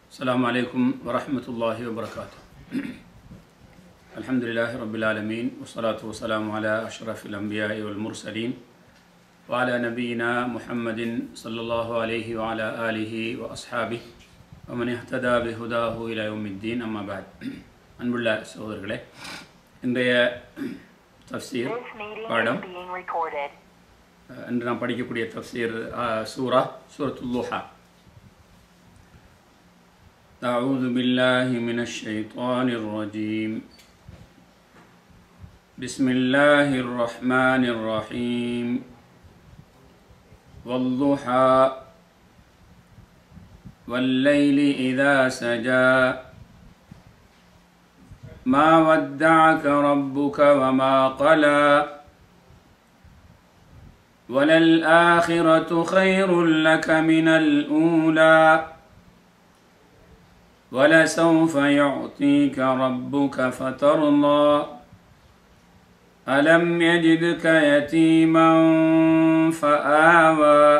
السلام عليكم ورحمة الله وبركاته الحمد لله رب العالمين والصلاة والسلام على أشرف الأنبياء والمرسلين وعلى نبينا محمد صلى الله عليه وعلى آله وأصحابه ومن اهتدى بهداه إلى يوم الدين أما بعد அன்புள்ள சகோதரர்களே இன்றைய தஃப்சீர் This meeting பாடம் is being recorded. அஹ், இன்று நாம் படிக்கக்கூடிய தஃப்சீர் அஹ், சூரா சூரத்துல் லுஹா أعوذ بالله من الشيطان الرجيم بسم الله الرحمن الرحيم والضحى والليل إذا سجى ما ودعك ربك وما قلى وللآخرة خير لك من الأولى ولسوف يعطيك ربك فترضى ألم يجدك يتيما فآوى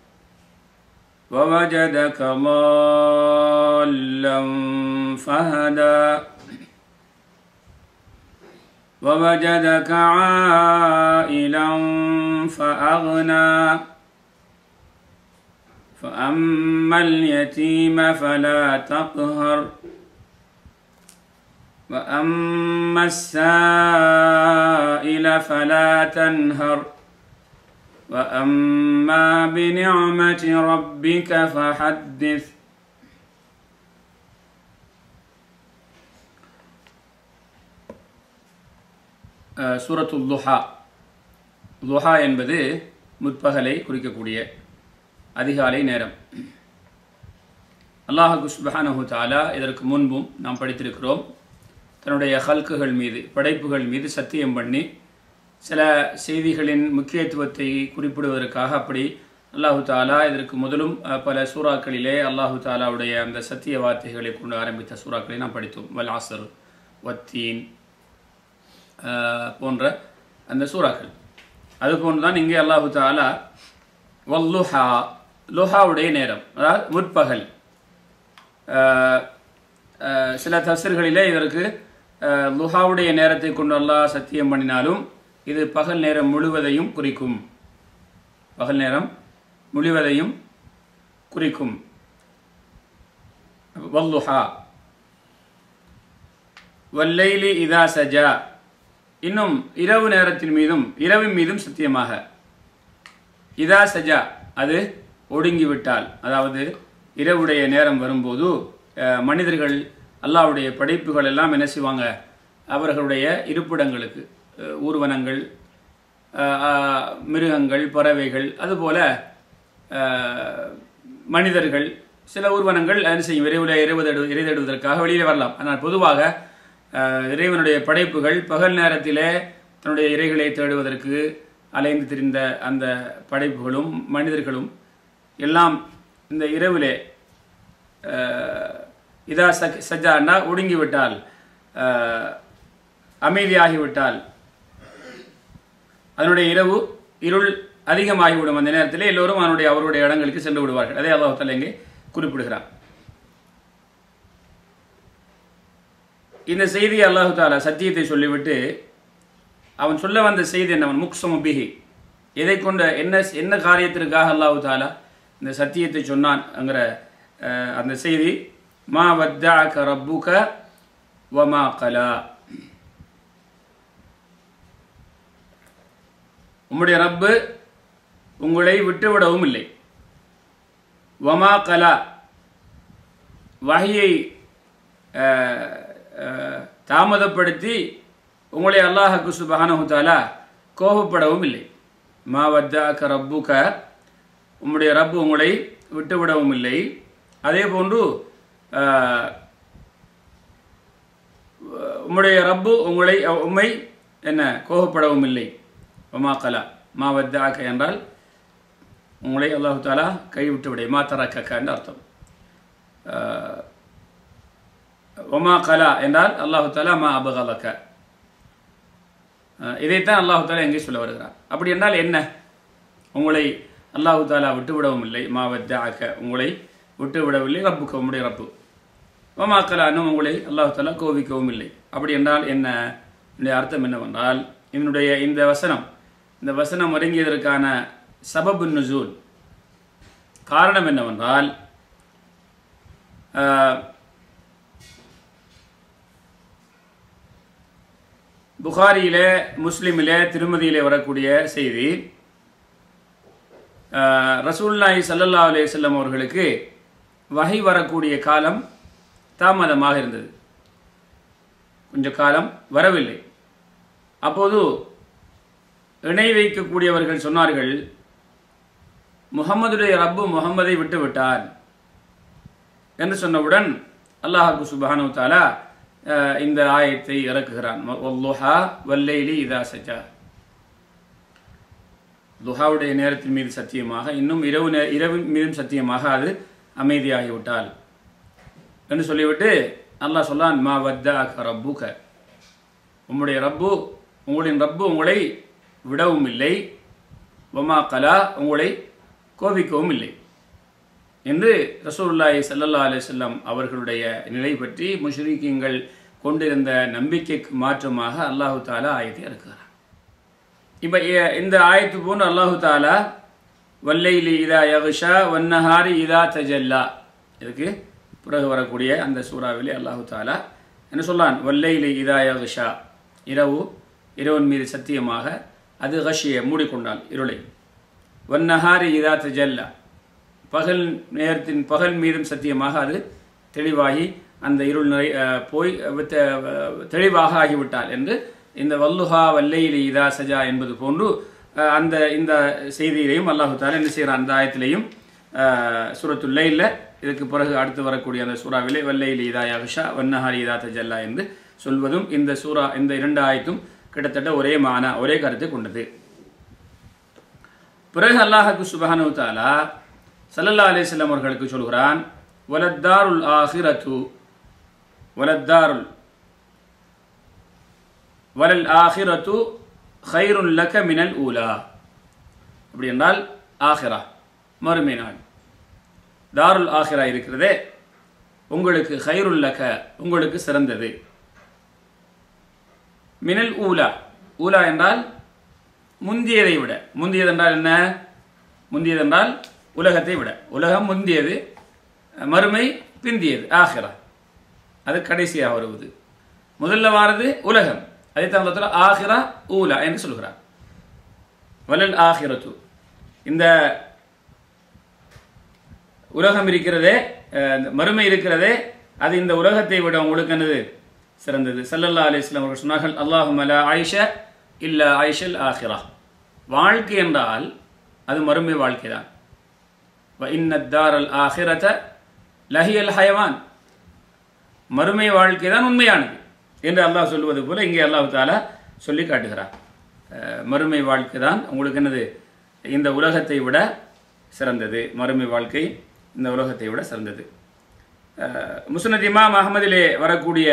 ووجدك ضالا فهدى ووجدك عائلا فأغنى فأما اليتيم فلا تقهر وأما السائل فلا تنهر وأما بنعمة ربك فحدث அஹ், சூரத்துல் லுஹா லுஹா என்பது முற்பகலை குறிக்கக்கூடிய அதிகாலை நேரம் அல்லாஹு சுபஹானஹு தாலா இதற்கு முன்பும் நாம் படித்திருக்கிறோம் தன்னுடைய ஹல்குகள் மீது படைப்புகள் மீது சத்தியம் பண்ணி சில செய்திகளின் முக்கியத்துவத்தை குறிப்பிடுவதற்காக அப்படி அல்லாஹு தாலா இதற்கு முதலும் அஹ், பல சூறாக்களிலே அல்லாஹு தாலாவுடைய அந்த சத்திய வார்த்தைகளை கொண்டு ஆரம்பித்த சூறாக்களை நாம் படித்தோம் வல் ஆசர் வத்தீன் அஹ், போன்ற அந்த சூறாக்கள் அதுபோன்று தான் இங்கே அல்லாஹு தாலா வல்லுஹா லுஹாவுடைய நேரம் அதாவது முற்பகல் அஹ், அஹ், சில தஃசர்களிலே இதற்கு அஹ், லுஹாவுடைய நேரத்தை கொண்டு அல்லாஹ் சத்தியம் பண்ணினாலும் இது பகல் நேரம் முழுவதையும் குறிக்கும் பகல் நேரம் முழுவதையும் குறிக்கும் வல்லுஹா வல்லைலி இதா சஜா இன்னும் இரவு நேரத்தின் மீதும் இரவின் மீதும் சத்தியமாக இதா சஜா அது ஒடுங்கிவிட்டால் அதாவது இரவுடைய நேரம் வரும்போது அஹ், மனிதர்கள் அல்லாஹ்வுடைய படைப்புகள் எல்லாம் என்ன செய்வாங்க அவர்களுடைய இருப்பிடங்களுக்கு அஹ், ஊர்வனங்கள் அஹ், அஹ், மிருகங்கள் பறவைகள் அதுபோல அஹ், மனிதர்கள் சில ஊர்வனங்கள் என்ன செய்யும் விரைவில் இறைவதடு இறைதடுவதற்காக வெளியே வரலாம் ஆனால் பொதுவாக அஹ், இறைவனுடைய படைப்புகள் பகல் நேரத்திலே தன்னுடைய இறைகளை தேடுவதற்கு அலைந்து திரிந்த அந்த படைப்புகளும் மனிதர்களும் எல்லாம் இந்த இரவிலே அஹ், இதா சக் சஜான்னா ஒடுங்கிவிட்டால் அஹ், அமைதியாகிவிட்டால் அதனுடைய இரவு இருள் அதிகமாகிவிடும் அந்த நேரத்திலே எல்லோரும் அவனுடைய அவருடைய இடங்களுக்கு சென்று விடுவார்கள் அதே அல்லாஹ் தஆலா இங்கே குறிப்பிடுகிறார் இந்த செய்தி அல்லாஹு தாலா சத்தியத்தை சொல்லிவிட்டு அவன் சொல்ல வந்த செய்தி என்ன அவன் முக்சம பிஹி எதை கொண்ட என்ன என்ன காரியத்திற்காக அல்லாஹு தாலா இந்த சத்தியத்தை சொன்னான்ங்கிற அஹ், அந்த செய்தி மா வத்தாக்க ரப்புக வமா கலா உம்முடைய ரப்பு உங்களை விட்டுவிடவும் இல்லை வமா கலா வகையை தாமதப்படுத்தி உங்களை அல்லாஹுக்கு சுபஹானஹு தஆலா கோபப்படவும் இல்லை மா வத்தாக்க ரப்புக உம்முடைய ரப்பு உங்களை விட்டுவிடவும் இல்லை அதே போன்று அஹ், உம்முடைய ரப்பு உங்களை உம்மை என்ன கோபப்படவும் இல்லை ஒமா கலா மா வத்தாக்க என்றால் உங்களை அல்லாஹு தாலா கைவிட்டு விடை மா தரக்கக்க என்று அர்த்தம் அஹ், ஒமா கலா என்றால் அல்லாஹு தாலா மா அபகலக்க அஹ், இதைத்தான் அல்லாஹு தாலா எங்கே சொல்ல வருகிறார் அப்படி என்றால் என்ன உங்களை அல்லாஹு தாலா விட்டுவிடவும் இல்லை மா வத்தாக்க உங்களை விட்டு விடவில்லை ரப்புக்கு உம்முடைய ரப்பு வமாக்கலா இன்னும் உங்களை அல்லாஹ் தாலா கோபிக்கவும் இல்லை அப்படி என்றால் என்ன என்னுடைய அர்த்தம் என்னவென்றால் இதனுடைய இந்த வசனம் இந்த வசனம் இறங்கியதற்கான சபபு நுசூல் காரணம் என்னவென்றால் ஆஹ், புகாரியிலே முஸ்லிமிலே திருமதியிலே வரக்கூடிய செய்தி ஆஹ், ரசூலுல்லாஹி ஸல்லல்லாஹு அலைஹி வஸல்லம் அவர்களுக்கு வகை வரக்கூடிய காலம் தாமதமாக இருந்தது கொஞ்ச காலம் வரவில்லை அப்போது இணை வைக்கக்கூடியவர்கள் சொன்னார்கள் முகம்மதுடைய ரப்பு முகம்மதை விட்டு விட்டார் என்று சொன்னவுடன் அல்லாஹு சுப்ஹானஹு வ தஆலா அஹ், இந்த ஆயத்தை இறக்குகிறான் வல்லுஹா வல்லைலி இதா சஜா துஹாவுடைய நேரத்தின் மீது சத்தியமாக இன்னும் இரவு நே இரவின் மீதும் சத்தியமாக அது அமைதியாகிவிட்டால் என்று சொல்லிவிட்டு அல்லாஹ் சொல்லான் மா வத்தாக்க ரப்புக உம்முடைய ரப்பு உங்களின் ரப்பு உங்களை விடவும் இல்லை வமா கலா உங்களை கோபிக்கவும் இல்லை என்று ரசூலுல்லாஹி ஸல்லல்லாஹு அலைஹி வஸல்லம் அவர்களுடைய நிலை பற்றி முஷ்ரிக்கீங்கள் கொண்டிருந்த நம்பிக்கைக்கு மாற்றமாக அல்லாஹு தாலா ஆயத்தை இருக்கிறார் இப்போ இந்த ஆயத்து போன்று அல்லாஹு தாலா வல்லைலி இதா யகுஷா வன்னஹாரி இதா தஜல்லா இதுக்கு பிறகு வரக்கூடிய அந்த சூறாவிலே அல்லாஹு தாலா என்ன சொல்லான் வல்லைலி இதா யகுஷா இரவு இரவன் மீது சத்தியமாக அது கஷியை மூடிக்கொண்டால் இருளை வன்னஹாரி இதா தஜல்லா பகல் நேரத்தின் பகல் மீதும் சத்தியமாக அது தெளிவாகி அந்த இருள் நிறை அஹ், போய் அஹ், தெ- தெளிவாக ஆகிவிட்டால் என்று இந்த வல்லுஹா வல்லையிலி இதா சஜா என்பது போன்று அஹ், அந்த இந்த செய்தியிலையும் அல்லாஹு தாலா என்ன செய்கிறான் அந்த ஆயத்திலையும் சூரத்துல்லையில் இதுக்கு பிறகு அடுத்து வரக்கூடிய அந்த சூறாவிலே வல்லையிலி இதா யகுஷா வன்னஹாரி இதா தஜல்லா என்று சொல்வதும் இந்த சூரா இந்த இரண்டு ஆயத்தும் கிட்டத்தட்ட ஒரே மானா ஒரே கருத்தை கொண்டது பிறகு அல்லாஹுக்கு சுபஹானு தாலா சல்லல்லா அலிஸ்லாம் அவர்களுக்கு சொல்கிறான் வலத்தாருல் ஆஹிரத்து வலத்தாருல் வலல் ஆஹிரத்து ஹைருன் லக்க மினல் ஊலா அப்படி என்றால் ஆஹிரா மறுமை நாள் தாருல் ஆஹிரா இருக்கிறதே உங்களுக்கு ஹைருல் லக்க உங்களுக்கு சிறந்தது மினல் ஊலா ஊலா என்றால் முந்தியதை விட முந்தியது என்றால் என்ன முந்தியது என்றால் உலகத்தை விட உலகம் முந்தியது மறுமை பிந்தியது ஆஹிரா அது கடைசியாக வருவது முதல்ல வாரது உலகம் அதே தந்தத்தில் ஆஹிரா ஊலா என்று சொல்கிறார் வலல் ஆஹிரத்து இந்த உலகம் இருக்கிறதே அஹ், இந்த மறுமை இருக்கிறதே அது இந்த உலகத்தை விட உங்களுக்கு என்னது சிறந்தது சல்லல்லா அலிஸ்லாம் அவர்கள் சொன்னார்கள் அல்லாஹும் அலா ஆயிஷ இல்ல ஆயிஷல் ஆஹிரா வாழ்க்கை என்றால் அது மறுமை வாழ்க்கை தான் இன்னத்தார் அல் ஆஹிரத லஹியல் ஹயவான் மறுமை வாழ்க்கை தான் உண்மையானது என்று அல்லாஹ் சொல்வது போல இங்கே அல்லாஹ் தாலா சொல்லி காட்டுகிறார் அஹ், மறுமை வாழ்க்கை தான் உங்களுக்கு என்னது இந்த உலகத்தை விட சிறந்தது மறுமை வாழ்க்கை இந்த உலகத்தை விட சிறந்தது அஹ், முஸ்னத் இமாம் அகமதிலே வரக்கூடிய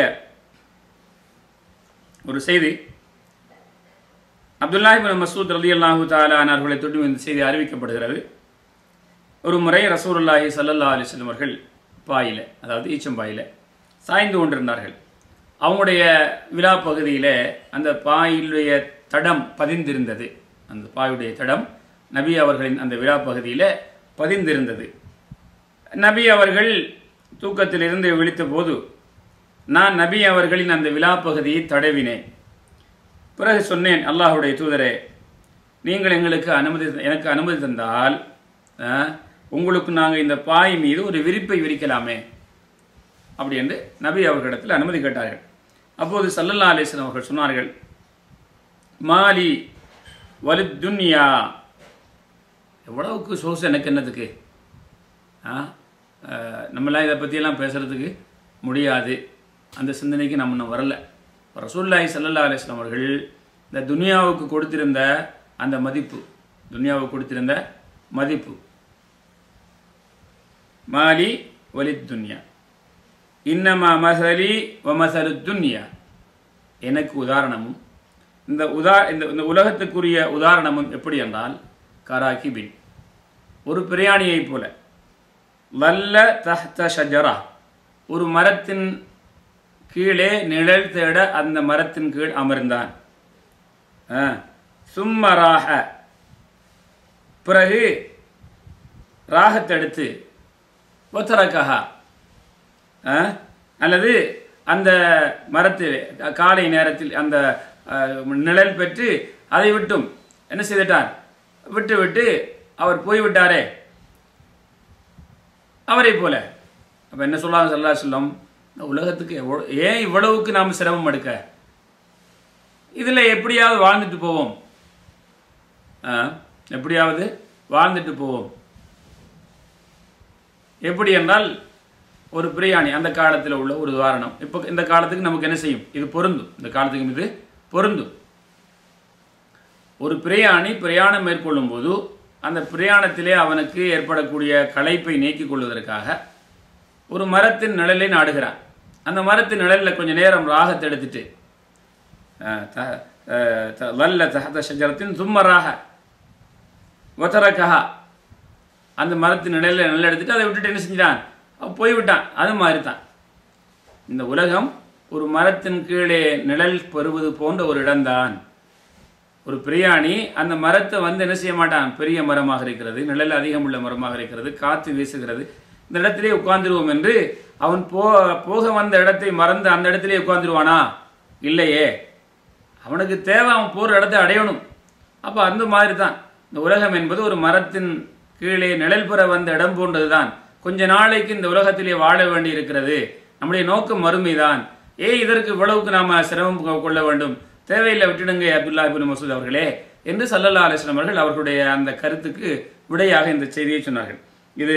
ஒரு செய்தி அப்துல்லாஹிபின் மசூத் ரலி அல்லாஹு தாலான் அவர்களை தொட்டு இந்த செய்தி அறிவிக்கப்படுகிறது ஒரு முறை ரசூலுல்லாஹி ஸல்லல்லாஹு அலைஹி வஸல்லம் அவர்கள் பாயில அதாவது ஈச்சம்பாயில சாய்ந்து கொண்டிருந்தார்கள் அவங்களுடைய விழா பகுதியில் அந்த பாயிலுடைய தடம் பதிந்திருந்தது அந்த பாயுடைய தடம் நபி அவர்களின் அந்த விழா பகுதியில் பதிந்திருந்தது நபி அவர்கள் தூக்கத்திலிருந்து விழித்த போது நான் நபி அவர்களின் அந்த விழா பகுதியை தடவினேன் பிறகு சொன்னேன் அல்லாஹுடைய தூதரே நீங்கள் எங்களுக்கு அனுமதி எனக்கு அனுமதி தந்தால் அஹ், உங்களுக்கு நாங்கள் இந்த பாய் மீது ஒரு விரிப்பை விரிக்கலாமே அப்படி என்று நபி அவர்களிடத்தில் அனுமதி கேட்டார்கள் அப்போது சல்லல்லா அலிஸ்லாம் அவர்கள் சொன்னார்கள் மாலி வலித் துன்யா எவ்வளவுக்கு சோர்ஸ் எனக்கு என்னதுக்கு ஆ அஹ், நம்மளாம் இதை பற்றியெல்லாம் பேசுகிறதுக்கு முடியாது அந்த சிந்தனைக்கு நம்ம இன்னும் வரல ரசூல்லாய் சல்லல்லா அலிஸ்லாம் அவர்கள் இந்த துனியாவுக்கு கொடுத்திருந்த அந்த மதிப்பு துனியாவுக்கு கொடுத்திருந்த மதிப்பு மாலி வலித் துன்யா இன்னமா மசலி வமசலு துன்யா எனக்கு உதாரணமும் இந்த உதா இந்த இந்த உலகத்துக்குரிய உதாரணமும் எப்படி என்றால் கராக்கி பின் ஒரு பிரயாணியைப் போல வல்ல தஹ்த ஷஜரா ஒரு மரத்தின் கீழே நிழல் தேட அந்த மரத்தின் கீழ் அமர்ந்தான் ஆ, சும்மராக பிறகு ராகத்தெடுத்து ஒத்தரக்கஹா ஆ? அல்லது அந்த மரத்தில் காலை நேரத்தில் அந்த அஹ், நிழல் பெற்று அதை விட்டும் என்ன செய்துட்டார் விட்டு விட்டு அவர் போய்விட்டாரே அவரை போல அப்ப என்ன சொல்லாங்க சல்லா சொல்லம் இந்த உலகத்துக்கு எவ்வளோ ஏன் இவ்வளவுக்கு நாம் சிரமம் எடுக்க இதுல எப்படியாவது வாழ்ந்துட்டு போவோம் ஆ? எப்படியாவது வாழ்ந்துட்டு போவோம் எப்படி என்றால் ஒரு பிரியாணி அந்த காலத்தில் உள்ள ஒரு உதாரணம் இப்போ இந்த காலத்துக்கு நமக்கு என்ன செய்யும் இது பொருந்தும் இந்த காலத்துக்கு இது பொருந்தும் ஒரு பிரயாணி பிரயாணம் மேற்கொள்ளும் போது அந்த பிரயாணத்திலே அவனுக்கு ஏற்படக்கூடிய களைப்பை நீக்கிக் கொள்வதற்காக ஒரு மரத்தின் நிழலை நாடுகிறான் அந்த மரத்தின் நிழலில் கொஞ்சம் நேரம் ராகத்தை எடுத்துட்டு அஹ், த- அஹ், த- லல்ல தஹத ஷஜரத்தின் தும்மராக ஒத்தரக்கஹா அந்த மரத்தின் நிழலில் நிழல் எடுத்துட்டு அதை விட்டுட்டு என்ன செஞ்சிட்டான் அவன் போய்விட்டான் அது மாதிரி தான் இந்த உலகம் ஒரு மரத்தின் கீழே நிழல் பெறுவது போன்ற ஒரு இடம்தான் ஒரு பிரியாணி அந்த மரத்தை வந்து என்ன செய்ய மாட்டான் பெரிய மரமாக இருக்கிறது நிழல் அதிகம் உள்ள மரமாக இருக்கிறது காற்று வீசுகிறது இந்த இடத்திலே உட்கார்ந்துருவோம் என்று அவன் போ போக வந்த இடத்தை மறந்து அந்த இடத்திலே உட்கார்ந்துருவானா இல்லையே அவனுக்கு தேவை அவன் போகிற இடத்தை அடையணும் அப்போ அந்த மாதிரி தான் இந்த உலகம் என்பது ஒரு மரத்தின் கீழே நிழல் பெற வந்த இடம் போன்றதுதான் கொஞ்ச நாளைக்கு இந்த உலகத்திலே வாழ வேண்டி இருக்கிறது நம்முடைய நோக்கம் மறுமைதான் ஏன் இதற்கு இவ்வளவுக்கு நாம சிரமம் கொ- கொள்ள வேண்டும் தேவையில்லை விட்டுடுங்க அப்துல்லா இபின் மசூத் அவர்களே என்று சல்லல்லா அலிஸ்லாம் அவர்கள் அவர்களுடைய அந்த கருத்துக்கு விடையாக இந்த செய்தியை சொன்னார்கள் இது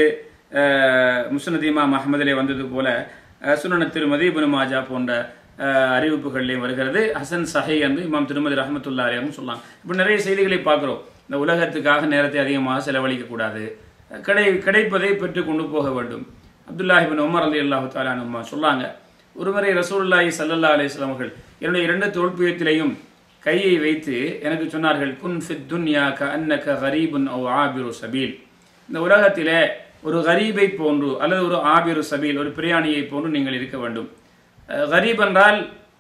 முஸ்னதீமா மஹமதிலே வந்தது போல அஹ், சுனன திருமதி இப்னு மாஜா போன்ற அஹ், அறிவிப்புகளிலையும் வருகிறது ஹசன் சஹை என்று இமாம் திருமதி ரஹமத்துல்லா அலியாவும் சொல்லலாம் இப்போ நிறைய செய்திகளை பார்க்குறோம் இந்த உலகத்துக்காக நேரத்தை அதிகமாக செலவழிக்க கூடாது கிடை கிடைப்பதை பெற்று கொண்டு போக வேண்டும் அப்துல்லாஹிபின் உமர் அலி அல்லாஹு தாலானுமா சொல்லாங்க ஒருமுறை ரசூலுல்லாஹி ஸல்லல்லாஹு அலைஹி வஸல்லம் அவர்கள் என்னுடைய இரண்டு தோல்பியத்திலையும் கையை வைத்து எனக்கு சொன்னார்கள் குன் ஃபித் துன்யா க அன்னக கரீபுன் அவ் ஆபிரு சபீல் இந்த உலகத்திலே ஒரு கரீபை போன்று அல்லது ஒரு ஆபிரு சபீல் ஒரு பிரயாணியை போன்று நீங்கள் இருக்க வேண்டும் அஹ் கரீப் என்றால்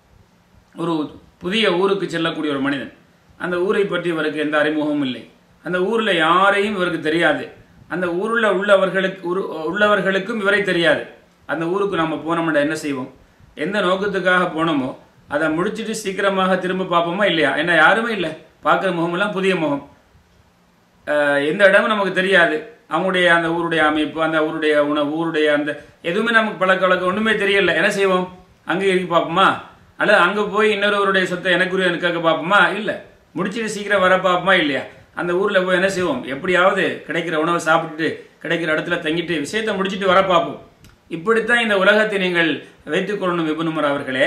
ஒரு புதிய ஊருக்கு செல்லக்கூடிய ஒரு மனிதன் அந்த ஊரை பற்றி இவருக்கு எந்த அறிமுகமும் இல்லை அந்த ஊரில் யாரையும் இவருக்கு தெரியாது அந்த ஊரில் உள்ளவர்களுக்கு உரு- உள்ளவர்களுக்கும் இவரை தெரியாது அந்த ஊருக்கு நம்ம போனோம்னா என்ன செய்வோம் எந்த நோக்கத்துக்காக போனோமோ அதை முடிச்சிட்டு சீக்கிரமாக திரும்ப பார்ப்போமா இல்லையா என்ன யாருமே இல்லை பார்க்குற முகமெல்லாம் புதிய முகம் அஹ் எந்த இடமும் நமக்கு தெரியாது அவங்களுடைய அந்த ஊருடைய அமைப்பு அந்த ஊருடைய உணவு ஊருடைய அந்த எதுவுமே நமக்கு பழக்க வழக்கம் ஒன்றுமே தெரியல என்ன செய்வோம் அங்கே இருக்கு பார்ப்போமா அல்லது அங்கே போய் இன்னொருவருடைய சொத்தை எனக்குரிய எனக்காக பார்ப்போமா இல்லை முடிச்சிட்டு சீக்கிரம் வர பார்ப்போமா இல்லையா அந்த ஊரில் போய் என்ன செய்வோம் எப்படியாவது கிடைக்கிற உணவை சாப்பிட்டுட்டு கிடைக்கிற இடத்துல தங்கிட்டு விஷயத்தை முடிச்சிட்டு வர பார்ப்போம் இப்படித்தான் இந்த உலகத்தை நீங்கள் வைத்துக்கொள்ளணும் விபுனுமர் அவர்களே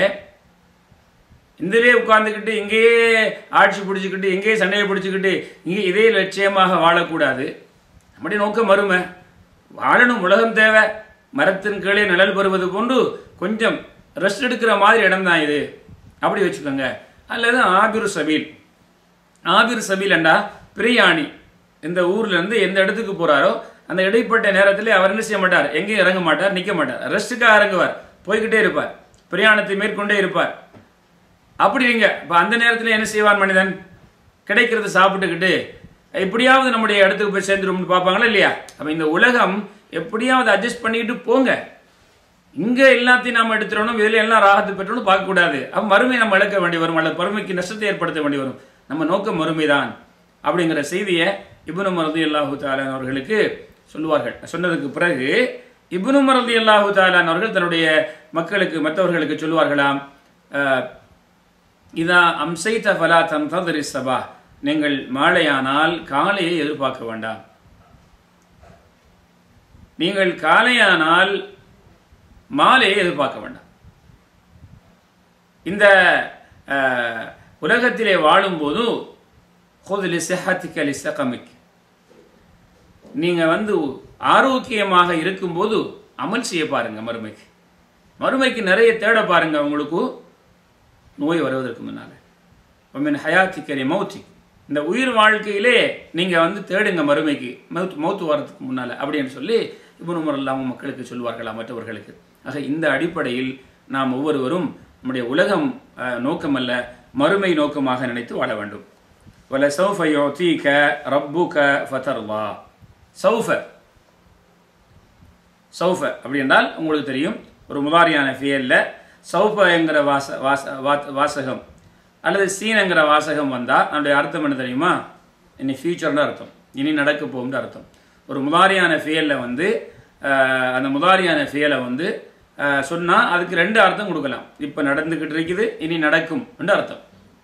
இதிலே உட்கார்ந்துக்கிட்டு இங்கேயே ஆட்சி பிடிச்சிக்கிட்டு இங்கேயே சண்டையை பிடிச்சிக்கிட்டு இங்கே இதே லட்சியமாக வாழக்கூடாது நம்முடைய நோக்கம் மறுமை வாழணும் உலகம் தேவை மரத்தின் கீழே நிழல் பெறுவது போன்று கொஞ்சம் ரெஸ்ட் எடுக்கிற மாதிரி இடம் தான் இது அப்படி வச்சுக்கோங்க அல்லது ஆபிரு சபீல் ஆபிர் சபீல் என்றா பிரியாணி இந்த ஊர்ல இருந்து எந்த இடத்துக்கு போறாரோ அந்த இடைப்பட்ட நேரத்திலே அவர் என்ன செய்ய மாட்டார் எங்கேயும் இறங்க மாட்டார் நிற்க மாட்டார் ரெஸ்ட்டுக்காக இறங்குவார் போய்கிட்டே இருப்பார் பிரயாணத்தை மேற்கொண்டே இருப்பார் அப்படி இல்லைங்க இப்போ அந்த நேரத்தில் என்ன செய்வான் மனிதன் கிடைக்கிறத சாப்பிட்டுக்கிட்டு எப்படியாவது நம்முடைய இடத்துக்கு போய் சேர்ந்துரும்னு பார்ப்பாங்களா இல்லையா அப்போ இந்த உலகம் எப்படியாவது அட்ஜஸ்ட் பண்ணிக்கிட்டு போங்க இங்க எல்லாத்தையும் நாம எடுத்துடணும் இதுல எல்லாம் ராகத்து பெற்றணும் பார்க்கக்கூடாது அப்போ மறுமை நம்ம இழக்க வேண்டி வரும் அல்லது மறுமைக்கு நஷ்டத்தை ஏற்படுத்த வேண்டி வரும் நம்ம நோக்கம் மறுமைதான் அப்படிங்கிற செய்தியை இப்னு மரதி அல்லாஹு தாலான் அவர்களுக்கு சொல்லுவார்கள் சொன்னதுக்கு பிறகு இப்னு மரதி அல்லாஹு தாலான் அவர்கள் தன்னுடைய மக்களுக்கு மற்றவர்களுக்கு சொல்லுவார்களாம் அஹ், இதா அம்சைத ஃபலா தந்ததிரி சபா நீங்கள் மாலையானால் காலையை எதிர்பார்க்க வேண்டாம் நீங்கள் காலையானால் மாலையை எதிர்பார்க்க வேண்டாம் இந்த அஹ், உலகத்திலே வாழும்போது ஹுதுலி சிஹத்திக் அலி சகமிக் நீங்க வந்து ஆரோக்கியமாக இருக்கும்போது அமல் செய்ய பாருங்க மறுமைக்கு மறுமைக்கு நிறைய தேட பாருங்க உங்களுக்கு நோய் வருவதற்கு முன்னால மின் ஹயாத்திக்கரி மௌத்தி இந்த உயிர் வாழ்க்கையிலே நீங்க வந்து தேடுங்க மறுமைக்கு மௌத் மௌத்து வர்றதுக்கு முன்னால அப்படின்னு சொல்லி இப்னு உமர் அல்லாவும் மக்களுக்கு சொல்வார்களா மற்றவர்களுக்கு ஆக இந்த அடிப்படையில் நாம் ஒவ்வொருவரும் நம்முடைய உலகம் அஹ், நோக்கமல்ல மறுமை நோக்கமாக நினைத்து வாழ வேண்டும் வல சௌஃப யுத்தீக ரப்புக ஃபதர்லா சௌஃப சௌஃப அப்படி என்றால் உங்களுக்கு தெரியும் ஒரு முதாரியான ஃபியலில் சௌஃப என்கிற வாச வாச வாத்- வாசகம் அல்லது சீனங்கிற வாசகம் வந்தால் அதனுடைய அர்த்தம் என்ன தெரியுமா இனி ஃபியூச்சர்னு அர்த்தம் இனி நடக்க போகும்னு அர்த்தம் ஒரு முதாரியான ஃபியலில் வந்து அஹ், அந்த முதாரியான ஃபியலை வந்து சொன்னால் அதுக்கு ரெண்டு அர்த்தம் கொடுக்கலாம் இப்போ நடந்துக்கிட்டு இருக்குது இனி நடக்கும் என்று அர்த்தம்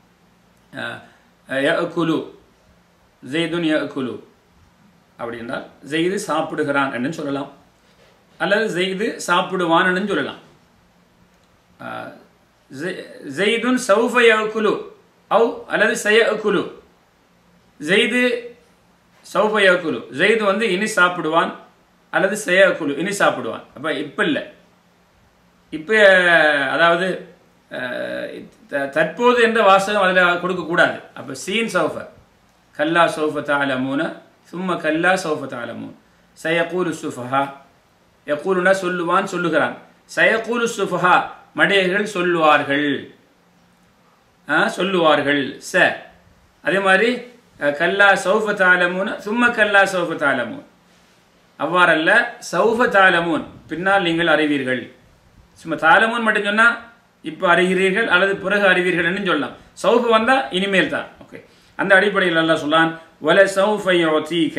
குலு ஜெய்துன் குலு அப்படி என்றால் ஜெய்து சாப்பிடுகிறான் என்று சொல்லலாம் அல்லது ஜெய்து சாப்பிடுவான்னு சொல்லலாம் ஆஹ், ஜெ- ஜெய்துன் சௌஃப யகுலு அவு அல்லது சயகுலு ஜெய்து சௌஃப யகுலு ஜெய்து வந்து இனி சாப்பிடுவான் அல்லது சயகுலு இனி சாப்பிடுவான் அப்போ இப்போ இல்லை இப்போ அதாவது அஹ், த- தற்போது என்ற வாசகம் அதில் கொடுக்கக்கூடாது அப்போ சீன் சௌஃப கல்லா சௌஃப தாலமூன சும்ம கல்லா சௌஃப தாலமூன் சயகூலு சுஃபஹா யகூலுனா சொல்லுவான் சொல்லுகிறான் சயகூலு சுஃபஹா மடையர்கள் சொல்லுவார்கள் ஆ, சொல்லுவார்கள் ச அதே மாதிரி அஹ், கல்லா சௌஃப தாலமூன சும்ம கல்லா சௌஃப தாலமூன் அவ்வாறல்ல சௌஃப தாலமூன் பின்னால் நீங்கள் அறிவீர்கள் சும்மா தாலமூன் மட்டும் சொன்னா இப்போ அறிகிறீர்கள் அல்லது பிறகு அறிவீர்கள் என்று சொல்லலாம் சௌஃப வந்தா இனிமேல் தான் ஓகே அந்த அடிப்படையில் அல்லாஹ் சொல்லான் வல சௌஃப யுதீக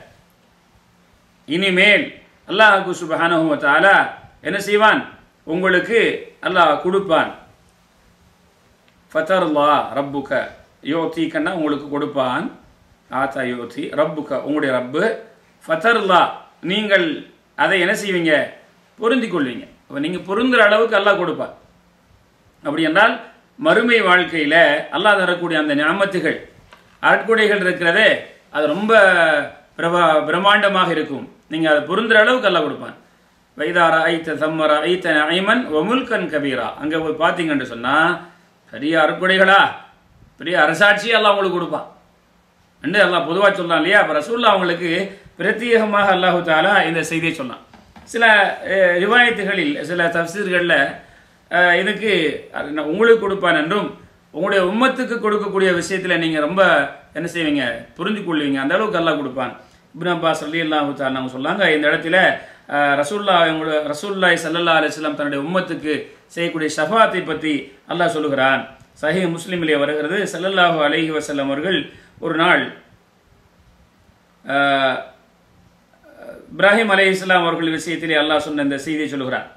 இனிமேல் அல்லாஹு சுபஹானஹு வ தஆலா என்ன செய்வான் உங்களுக்கு அல்லாஹ் கொடுப்பான் ஃபதர்லா ரப்புக யோத்திக்கன்னா உங்களுக்கு கொடுப்பான் ஆத்தா யோத்தி ரப்புக உங்களுடைய ரப்பு ஃபதர்லா நீங்கள் அதை என்ன செய்வீங்க பொருந்திக் கொள்வீங்க அப்போ நீங்கள் பொருந்துற அளவுக்கு அல்லாஹ் கொடுப்பான் அப்படி என்றால் மறுமை வாழ்க்கையில் அல்லாஹ் தரக்கூடிய அந்த ஞாமத்துகள் அற்கொடைகள் இருக்கிறதே அது ரொம்ப பிரபா பிரம்மாண்டமாக இருக்கும் நீங்கள் அதை பொருந்துற அளவுக்கு அல்லாஹ் கொடுப்பான் வைதாரா ஐத்த தம்மர ஐத்த ஐமன் ஒமுல்கன் கபீரா அங்கே போய் பார்த்தீங்கன்னு சொன்னால் பெரிய அற்கொடைகளா பெரிய அரசாட்சி அல்லாஹ் உங்களுக்கு கொடுப்பான் என்று அல்லாஹ் பொதுவாக சொல்லலாம் இல்லையா அப்போ ரசூல்லா அவங்களுக்கு பிரத்யேகமாக அல்லாஹு தாலா இந்த செய்தியை சொன்னான் சில அஹ், ரிவாயத்துகளில் சில தப்சீர்களில் அஹ், இதுக்கு அது நான் உங்களுக்கு கொடுப்பான் என்றும் உங்களுடைய உம்மத்துக்கு கொடுக்கக்கூடிய விஷயத்தில் நீங்கள் ரொம்ப என்ன செய்வீங்க புரிஞ்சு கொள்வீங்க அந்த அளவுக்கு அல்லாஹ் கொடுப்பான் இப்னு அப்பாஸ் அலி அல்லாஹு தாலா அவங்க சொல்லாங்க இந்த இடத்துல அஹ், ரசூல்லா அவங்களோட ரசூல்லாய் சல்லல்லா அலிஸ்லாம் தன்னுடைய உம்மத்துக்கு செய்யக்கூடிய ஷஃபாத்தை பற்றி அல்லாஹ் சொல்லுகிறான் சஹி முஸ்லிமிலே வருகிறது ஸல்லல்லாஹு அலைஹி வஸல்லம் அவர்கள் ஒரு நாள் ஆஹ், இப்ராஹிம் அலை இஸ்லாம் அவர்கள் விஷயத்திலே அல்லாஹ் சொன்ன இந்த செய்தியை சொல்லுகிறார்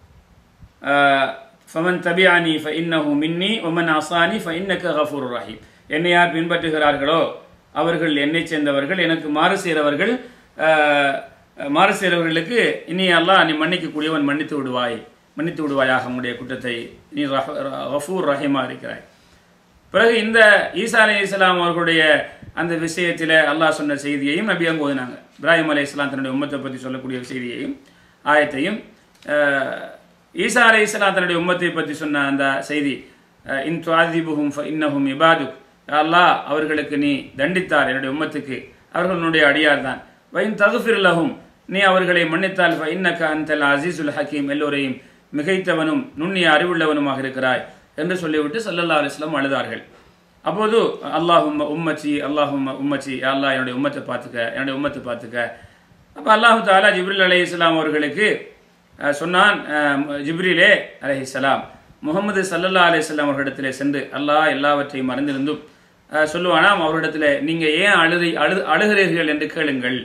ஆஹ், ஃபமன் தபியானி ஃப இன்னஹு மின்னி ஒமன் அசானி ஃப இன்னக்க கஃபூர் ரஹீம் என்னை யார் பின்பற்றுகிறார்களோ அவர்கள் என்னை சேர்ந்தவர்கள் எனக்கு மாறு செய்கிறவர்கள் ஆஹ், மாறு செய்கிறவர்களுக்கு இனி அல்லாஹ் நீ மன்னிக்கக்கூடியவன் மன்னித்து விடுவாய் மன்னித்து விடுவாயாக உன்னுடைய குற்றத்தை நீ ரஹ- கஃபூர் ரஹீமா இருக்கிறாய் பிறகு இந்த ஈசா அலி இஸ்லாம் அவர்களுடைய அந்த விஷயத்தில் அல்லாஹ் சொன்ன செய்தியையும் நபி அங்கு ஓதினாங்க இப்ராஹிம் அலி இஸ்லாம் தன்னுடைய உம்மத்தை பற்றி சொல்லக்கூடிய செய்தியையும் ஆயத்தையும் அஹ், ஈசா அலி இஸ்லாம் தன்னுடைய உம்மத்தை பற்றி சொன்ன அந்த செய்தி அஹ், இன் துவாதிபுகும் இன்னஹும் இபாதுக் யா அல்லாஹ் அவர்களுக்கு நீ தண்டித்தார் என்னுடைய உம்மத்துக்கு அவர்கள் உன்னுடைய அடியார் தான் வைன் தகுஃபிர் லஹும் நீ அவர்களை மன்னித்தால் ஃப இன்னக அந்தல் அசீசுல் ஹக்கீம் எல்லோரையும் மிகைத்தவனும் நுண்ணிய அறிவுள்ளவனுமாக இருக்கிறாய் என்று சொல்லிவிட்டு சல்லல்லா அலிஸ்லாம் அழுதார்கள் அப்போது அல்லாஹும் உம்மச்சி அல்லாஹும் உம்மச்சி யா அல்லாஹ் என்னுடைய உம்மத்தை பார்த்துக்க என்னுடைய உம்மத்தை பார்த்துக்க அப்போ அல்லாஹு தாலா ஜிப்ரில் அலி இஸ்லாம் அவர்களுக்கு அஹ், சொன்னான் அஹ், ஜிப்ரிலே அலைஹிஸ்ஸலாம் முகமது சல்லல்லா அலிஸ்லாம் அவர்களிடத்திலே சென்று அல்லாஹ் எல்லாவற்றையும் மறந்திருந்தும் அஹ், சொல்லுவானாம் அவரிடத்தில் நீங்கள் ஏன் அழுதை அழு அழுகிறீர்கள் என்று கேளுங்கள்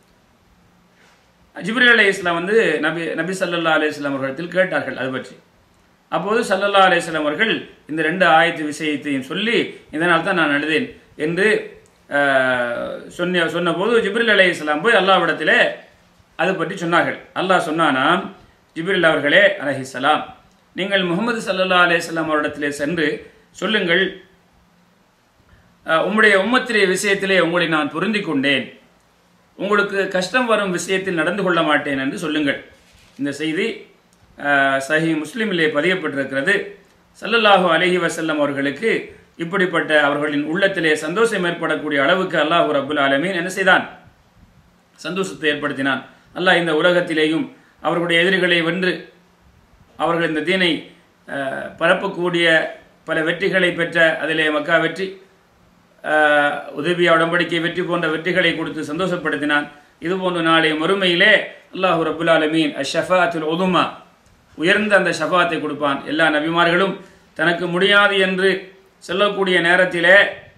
ஜிப்ரில் அலி இஸ்லாம் வந்து நபி நபி சல்லல்லா அலிஸ்லாம் அவர்களிடத்தில் கேட்டார்கள் அது பற்றி அப்போது சல்லல்லா அலிஸ்லாம் அவர்கள் இந்த ரெண்டு ஆயத்து விஷயத்தையும் சொல்லி இதனால் தான் நான் அழுதேன் என்று ஆஹ், சொன்ன சொன்னபோது ஜிப்ரில் அலி இஸ்லாம் போய் அல்லாவிடத்திலே அது பற்றி சொன்னார்கள் அல்லாஹ் சொன்னானாம் ஜிப்ரில் அவர்களே அலஹிஸ்ஸலாம் நீங்கள் முகமது சல்லல்லா அலிஸ்லாம் அவரிடத்திலே சென்று சொல்லுங்கள் ஆஹ், உம்முடைய உம்மத்திலே விஷயத்திலே உங்களை நான் பொருந்திக் கொண்டேன் உங்களுக்கு கஷ்டம் வரும் விஷயத்தில் நடந்து கொள்ள மாட்டேன் என்று சொல்லுங்கள் இந்த செய்தி ஆஹ், சஹி முஸ்லிமிலே பதியப்பட்டிருக்கிறது ஸல்லல்லாஹு அலைஹி வஸல்லம் அவர்களுக்கு இப்படிப்பட்ட அவர்களின் உள்ளத்திலே சந்தோஷம் ஏற்படக்கூடிய அளவுக்கு அல்லாஹு ரப்புல் ஆலமீன் என்ன செய்தான் சந்தோஷத்தை ஏற்படுத்தினான் அல்லாஹ் இந்த உலகத்திலேயும் அவர்களுடைய எதிரிகளை வென்று அவர்கள் இந்த தீனை அஹ், பரப்பக்கூடிய பல வெற்றிகளை பெற்ற அதிலே மக்கா வெற்றி அஹ், உதவியா உடன்படிக்கை வெற்றி போன்ற வெற்றிகளை கொடுத்து சந்தோஷப்படுத்தினான் இது போன்ற நாளை மறுமையிலே அல்லாஹு ரபுல் ஆலமீன் அஷஃபாத்துல் உதுமா உயர்ந்த அந்த ஷஃபாத்தை கொடுப்பான் எல்லா நபிமார்களும் தனக்கு முடியாது என்று சொல்லக்கூடிய நேரத்திலே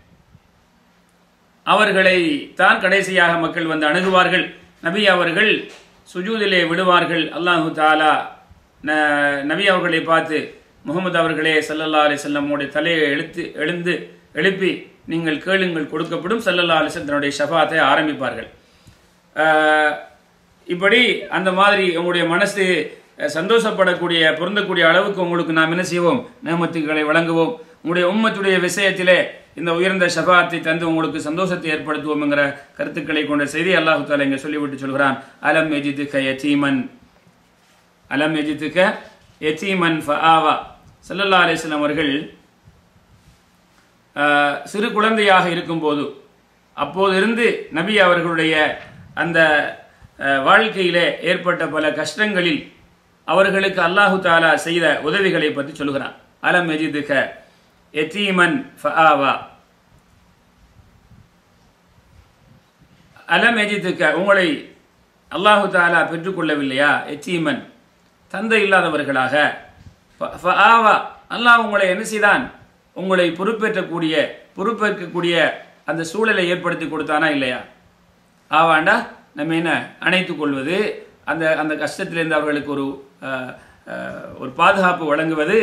அவர்களை தான் கடைசியாக மக்கள் வந்து அணுகுவார்கள் நபி அவர்கள் சுஜூதிலே விடுவார்கள் அல்லாஹு தாலா ந- நபி அவர்களை பார்த்து முகமது அவர்களே சல்லல்லா அலி செல்லமுடைய தலையை எழுத்து எழுந்து எழுப்பி நீங்கள் கேளுங்கள் கொடுக்கப்படும் சல்லல்லா அலிசன் தன்னுடைய ஷஃபாத்தை ஆரம்பிப்பார்கள் ஆஹ், இப்படி அந்த மாதிரி உங்களுடைய மனசு அஹ், சந்தோஷப்படக்கூடிய பொருந்தக்கூடிய அளவுக்கு உங்களுக்கு நாம் என்ன செய்வோம் நேமத்துக்களை வழங்குவோம் உங்களுடைய உம்மத்துடைய விஷயத்திலே இந்த உயர்ந்த ஷபாத்தை தந்து உங்களுக்கு சந்தோஷத்தை ஏற்படுத்துவோம்ங்கிற கருத்துக்களை கொண்ட செய்தி அல்லாஹு தாலா இங்கே சொல்லிவிட்டு சொல்கிறான் அலம் எஜித்துக்க யத்தீமன் அலம் எஜித்துக்க யத்தீமன் ஃபஆவா சல்லல்லா அலிஸ்லாம் அவர்கள் ஆஹ், சிறு குழந்தையாக இருக்கும்போது அப்போதிருந்து நபி அவர்களுடைய அந்த ஆஹ், வாழ்க்கையிலே ஏற்பட்ட பல கஷ்டங்களில் அவர்களுக்கு அல்லாஹு தாலா செய்த உதவிகளை பற்றி சொல்கிறான் அலம் எஜிதுக எத்தீமன் ஃபஆவா அலம் எஜிதுக்க உங்களை அல்லாஹு தாலா பெற்றுக்கொள்ளவில்லையா எத்தீமன் தந்தை இல்லாதவர்களாக ஃப- ஃபஆவா அல்லாஹ் உங்களை என்ன செய்தான் உங்களை பொறுப்பேற்றக்கூடிய பொறுப்பேற்கக்கூடிய அந்த சூழலை ஏற்படுத்தி கொடுத்தானா இல்லையா ஆவாண்டா நம்ம என்ன அணைத்துக் கொள்வது அந்த அந்த கஷ்டத்திலிருந்து அவர்களுக்கு ஒரு அஹ், அஹ், ஒரு பாதுகாப்பு வழங்குவது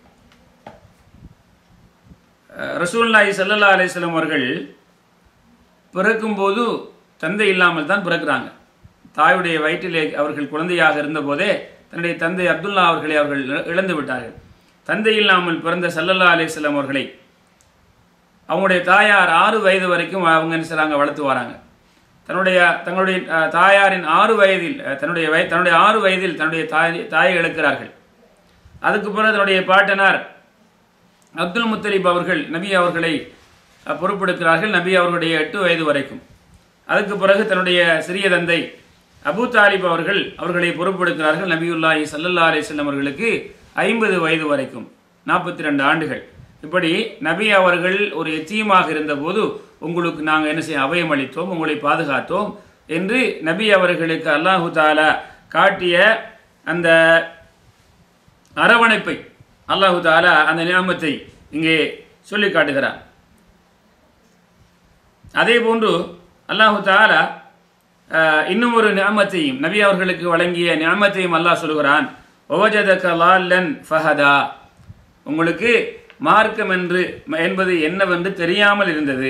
அஹ், ரசூலுல்லாஹி ஸல்லல்லாஹு அலைஹி வஸல்லம் அவர்கள் பிறக்கும்போது தந்தை இல்லாமல் தான் பிறக்கிறாங்க தாயுடைய வயிற்றிலே அவர்கள் குழந்தையாக இருந்தபோதே தன்னுடைய தந்தை அப்துல்லா அவர்களை அவர்கள் இழ- இழந்து விட்டார்கள் தந்தை இல்லாமல் பிறந்த சல்லல்லா அலிஸ்லாம் அவர்களை அவங்களுடைய தாயார் ஆறு வயது வரைக்கும் அவங்க என்ன செய்றாங்க வளர்த்து வராங்க தன்னுடைய தங்களுடைய அஹ், தாயாரின் ஆறு வயதில் அஹ், தன்னுடைய வய தன்னுடைய ஆறு வயதில் தன்னுடைய தாய் தாயை இழக்கிறார்கள் அதுக்கு பிறகு தன்னுடைய பாட்டனார் அப்துல் முத்தலிப் அவர்கள் நபி அவர்களை அஹ், பொறுப்பெடுக்கிறார்கள் நபி அவர்களுடைய எட்டு வயது வரைக்கும் அதுக்கு பிறகு தன்னுடைய சிறிய தந்தை அபூ தாலிப் அவர்கள் அவர்களை பொறுப்பெடுக்கிறார்கள் நபியுல்லாஹி ஸல்லல்லாஹு அலைஹி வஸல்லம் அவர்களுக்கு ஐம்பது வயது வரைக்கும் நாற்பத்தி ரெண்டு ஆண்டுகள் இப்படி நபி அவர்கள் ஒரு எத்தியமாக இருந்தபோது உங்களுக்கு நாங்கள் என்ன செய்ய அபயம் அளித்தோம் உங்களை பாதுகாத்தோம் என்று நபி அவர்களுக்கு அல்லாஹு தாலா காட்டிய அந்த அரவணைப்பை அல்லாஹு தாலா அந்த நியாமத்தை இங்கே சொல்லி காட்டுகிறார் அதே போன்று அல்லாஹு தாலா அஹ், இன்னும் ஒரு நியாமத்தையும் நபி அவர்களுக்கு வழங்கிய நியாமத்தையும் அல்லாஹ் சொல்கிறான் ஒவஜதக லால்லன் ஃபஹதா உங்களுக்கு மார்க்கம் என்று என்பது என்னவென்று தெரியாமல் இருந்தது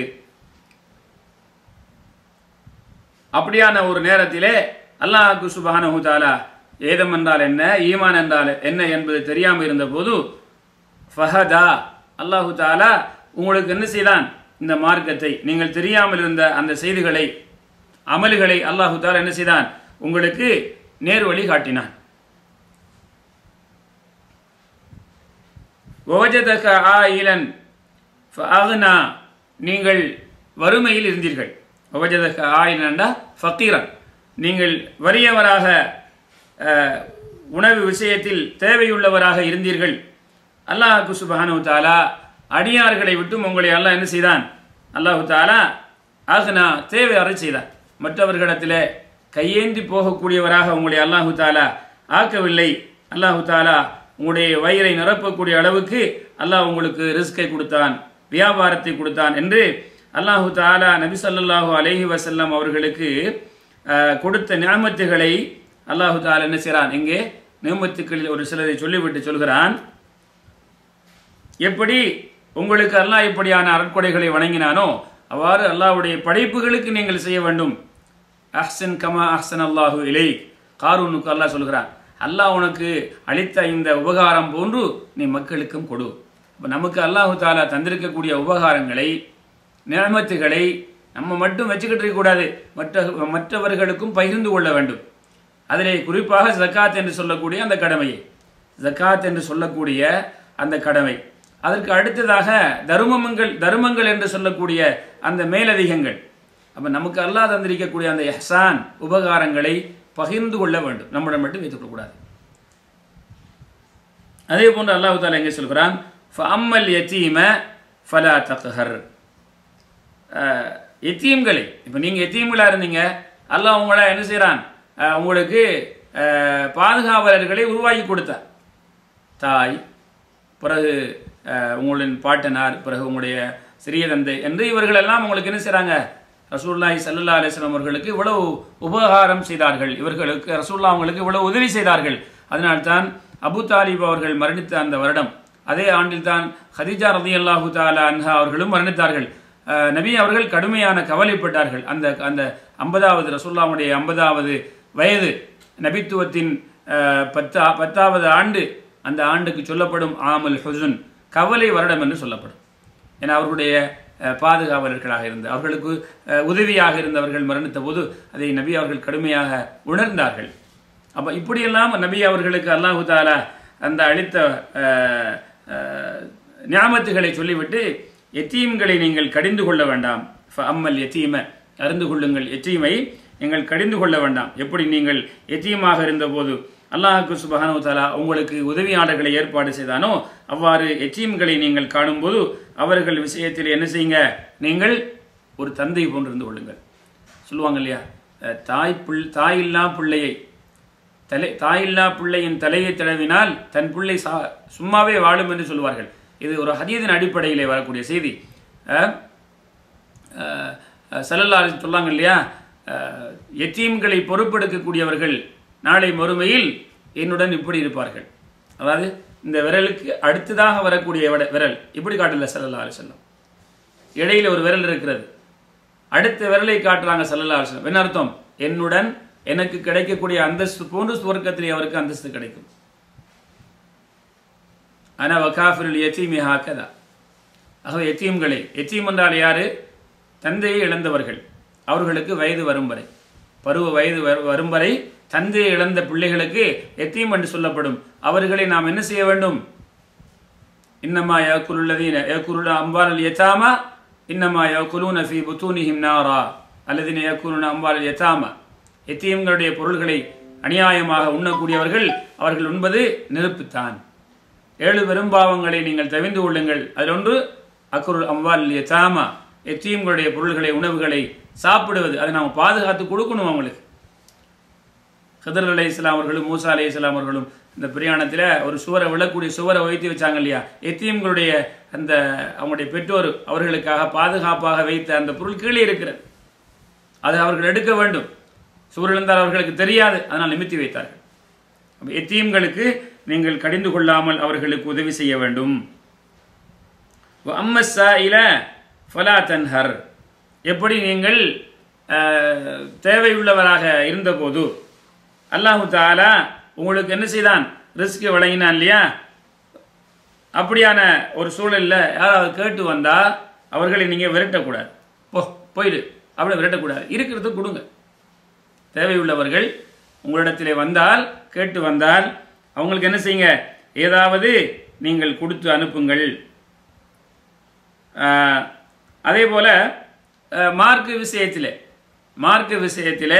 அப்படியான ஒரு நேரத்திலே அல்லாஹு சுபஹானஹு தஆலா ஏதம் என்றால் என்ன ஈமான் என்றால் என்ன என்பது தெரியாமல் இருந்தபோது ஃபஹதா அல்லாஹு தாலா உங்களுக்கு என்ன செய்தான் இந்த மார்க்கத்தை நீங்கள் தெரியாமல் இருந்த அந்த செய்திகளை அமல்களை அல்லாஹு தாலா என்ன செய்தான் உங்களுக்கு நேர் வழி காட்டினான் ஓஜதக ஆயிலன் ஃபஅக்னா நீங்கள் வறுமையில் இருந்தீர்கள் ஓஜதக ஆயிலன்டா ஃபக்கீரன் நீங்கள் வறியவராக அஹ், உணவு விஷயத்தில் தேவையுள்ளவராக இருந்தீர்கள் அல்லாஹு சுபஹானு தாலா அடியார்களை விட்டும் உங்களை அல்லாஹ் என்ன செய்தான் அல்லாஹு தாலா ஆகனா தேவை அறை செய்தான் மற்றவர்களிடத்தில் கையேந்தி போகக்கூடியவராக உங்களை அல்லாஹு தாலா ஆக்கவில்லை அல்லாஹு தாலா உங்களுடைய வயிறை நிரப்பக்கூடிய அளவுக்கு அல்லாஹ் உங்களுக்கு ரிஸ்கை கொடுத்தான் வியாபாரத்தை கொடுத்தான் என்று அல்லாஹு தாலா நபி ஸல்லல்லாஹு அலைஹி வஸல்லம் அவர்களுக்கு அஹ், கொடுத்த நியாமத்துகளை அல்லாஹு தாலா என்ன செய்கிறான் இங்கே நியமத்துக்களில் ஒரு சிலரை சொல்லிவிட்டு சொல்கிறான் எப்படி உங்களுக்கு அல்லாஹ் இப்படியான அறற்கொடைகளை வழங்கினானோ அவ்வாறு அல்லாஹ்வுடைய படைப்புகளுக்கு நீங்கள் செய்ய வேண்டும் அஹ்சன் கமா அஹ்சன் அல்லாஹு இலை காரூனுக்கு அல்லாஹ் சொல்கிறான் அல்லாஹ் உனக்கு அளித்த இந்த உபகாரம் போன்று நீ மக்களுக்கும் கொடு இப்போ நமக்கு அல்லாஹு தாலா தந்திருக்கக்கூடிய உபகாரங்களை நியமத்துகளை நம்ம மட்டும் வச்சுக்கிட்டு இருக்கக்கூடாது மற்ற மற்றவர்களுக்கும் பகிர்ந்து கொள்ள வேண்டும் அதிலே குறிப்பாக ஜக்காத் என்று சொல்லக்கூடிய அந்த கடமையை ஜக்காத் என்று சொல்லக்கூடிய அந்த கடமை அதற்கு அடுத்ததாக தருமங்கள் தருமங்கள் என்று சொல்லக்கூடிய அந்த மேலதிகங்கள் அப்போ நமக்கு அல்லாஹ் தந்திருக்கக்கூடிய அந்த எஹ்சான் உபகாரங்களை பகிர்ந்து கொள்ள வேண்டும் நம்மிடம் மட்டும் வைத்துக் கொள்ளக்கூடாது அதே போன்று அல்லாஹ் தாலா எங்கே சொல்கிறான் அம்மல் யத்தீம ஃபலா தக்ஹர் எத்தீம்களை இப்போ நீங்கள் எத்தீம்களாக இருந்தீங்க அல்லாஹ் உங்களை என்ன செய்கிறான் அஹ், உங்களுக்கு அஹ், பாதுகாவலர்களை உருவாக்கி கொடுத்தார் தாய் பிறகு அஹ், உங்களின் பாட்டனார் பிறகு உங்களுடைய சிறிய தந்தை என்று இவர்கள் எல்லாம் உங்களுக்கு என்ன செய்கிறாங்க ரசூல்லாய் சல்லல்லா அலிஸ்லாம் அவர்களுக்கு இவ்வளவு உபகாரம் செய்தார்கள் இவர்களுக்கு ரசூல்லா அவங்களுக்கு இவ்வளவு உதவி செய்தார்கள் அதனால்தான் அபு தாலிப் அவர்கள் மரணித்த அந்த வருடம் அதே ஆண்டில் தான் ஹதிஜா ரதி அல்லாஹு தாலா அன்ஹா அவர்களும் மரணித்தார்கள் அஹ், நபி அவர்கள் கடுமையான கவலைப்பட்டார்கள் அந்த அந்த ஐம்பதாவது ரசூல்லாவுடைய ஐம்பதாவது வயது நபித்துவத்தின் அஹ், பத்தா பத்தாவது ஆண்டு அந்த ஆண்டுக்கு சொல்லப்படும் ஆமல் ஹுசுன் கவலை வருடம் என்று சொல்லப்படும் ஏன்னா அவர்களுடைய அஹ், பாதுகாவலர்களாக இருந்த அவர்களுக்கு அஹ், உதவியாக இருந்தவர்கள் மரணித்த போது அதை நபி அவர்கள் கடுமையாக உணர்ந்தார்கள் அப்போ இப்படியெல்லாம் நபி அவர்களுக்கு அல்லாஹு தாலா அந்த அளித்த அஹ், அஹ், ஞாபகத்துகளை சொல்லிவிட்டு எத்தீம்களை நீங்கள் கடிந்து கொள்ள வேண்டாம் அம்மல் எத்தீம அறிந்து கொள்ளுங்கள் எத்தீமை நீங்கள் கடிந்து கொள்ள வேண்டாம் எப்படி நீங்கள் எத்தீமாக இருந்தபோது அல்லாஹுக்கு சுபஹானு தாலா உங்களுக்கு உதவியாளர்களை ஏற்பாடு செய்தானோ அவ்வாறு எத்தீம்களை நீங்கள் காணும்போது அவர்கள் விஷயத்தில் என்ன செய்யுங்க நீங்கள் ஒரு தந்தை போன்று இருந்து கொள்ளுங்கள் சொல்லுவாங்க இல்லையா அஹ், தாய் புள் தாயில்லா பிள்ளையை தலை தாயில்லா பிள்ளையின் தலையை தடவினால் தன் பிள்ளை சா சும்மாவே வாழும் என்று சொல்வார்கள் இது ஒரு ஹதீதின் அடிப்படையிலே வரக்கூடிய செய்தி அஹ், அஹ், சல்லல்லா அலைஹி சொல்லாங்க இல்லையா அஹ், எத்தீம்களை பொறுப்பெடுக்கக்கூடியவர்கள் நாளை மறுமையில் என்னுடன் இப்படி இருப்பார்கள் அதாவது இந்த விரலுக்கு அடுத்ததாக வரக்கூடிய விட- விரல் இப்படி காட்டல சல்லல்லா அலி சொல்லம் இடையில ஒரு விரல் இருக்கிறது அடுத்த விரலை காட்டுறாங்க சல்லல்லா அலி சொல்லம் என்ன அர்த்தம் என்னுடன் எனக்கு கிடைக்கக்கூடிய அந்தஸ்து போன்று சுவர்க்கத்திலே அவருக்கு அந்தஸ்து கிடைக்கும் ஆனா வகாஃபிருல் எத்தீமி ஹாக்கதா ஆகவே எத்தீம்களே எத்தீம் என்றால் யாரு தந்தையை இழந்தவர்கள் அவர்களுக்கு வயது வரும் வரை பருவ வயது வரு- வரும் வரை தந்தையை இழந்த பிள்ளைகளுக்கு எத்தீம் என்று சொல்லப்படும் அவர்களை நாம் என்ன செய்ய வேண்டும் இன்னமா யாக்குலுள்ளதீன யாக்குலுள்ள அம்பால் யதாமா இன்னமா யாக்குலூன ஃபி புத்தூனிஹிம் நாரா அல்லதின யாக்குலுன அம்பால் யதாமா எத்தீம்களுடைய பொருள்களை அநியாயமாக உண்ணக்கூடியவர்கள் அவர்கள் உண்பது நெருப்புத்தான் ஏழு பெரும்பாவங்களை நீங்கள் தவிந்து கொள்ளுங்கள் அதில் ஒன்று அக்குருள் அம்வால் யதாமா எத்தீம்களுடைய பொருள்களை உணவுகளை சாப்பிடுவது அதை நாம் பாதுகாத்து கொடுக்கணும் அவங்களுக்கு ஹதர் அலை இஸ்லாம் அவர்களும் மூசா அலை இஸ்லாம் அவர்களும் இந்த பிரயாணத்தில் ஒரு சுவரை விழக்கூடிய சுவரை வைத்து வச்சாங்க இல்லையா எத்தீம்களுடைய அந்த அவங்களுடைய பெற்றோர் அவர்களுக்காக பாதுகாப்பாக வைத்த அந்த பொருள் கீழே இருக்கிறது அதை அவர்கள் எடுக்க வேண்டும் சுவர் இருந்தால் அவர்களுக்கு தெரியாது அதனால் நிமித்தி வைத்தார்கள் அப்ப எத்தீம்களுக்கு நீங்கள் கடிந்து கொள்ளாமல் அவர்களுக்கு உதவி செய்ய வேண்டும் அம்மஸ்ஸா இல ஃபலா தன்ஹர் எப்படி நீங்கள் அஹ், தேவையுள்ளவராக இருந்தபோது அல்லாஹு தாலா உங்களுக்கு என்ன செய்தான் ரிஸ்க் வழங்கினான் இல்லையா அப்படியான ஒரு சூழலில் யாராவது கேட்டு வந்தா அவர்களை நீங்கள் விரட்டக்கூடாது போ போயிடு அப்படி விரட்டக்கூடாது இருக்கிறது கொடுங்க தேவையுள்ளவர்கள் உங்களிடத்திலே வந்தால் கேட்டு வந்தால் அவங்களுக்கு என்ன செய்யுங்க ஏதாவது நீங்கள் கொடுத்து அனுப்புங்கள் ஆஹ், அதே போல ஆஹ், மார்க்கு விஷயத்திலே மார்க்கு விஷயத்திலே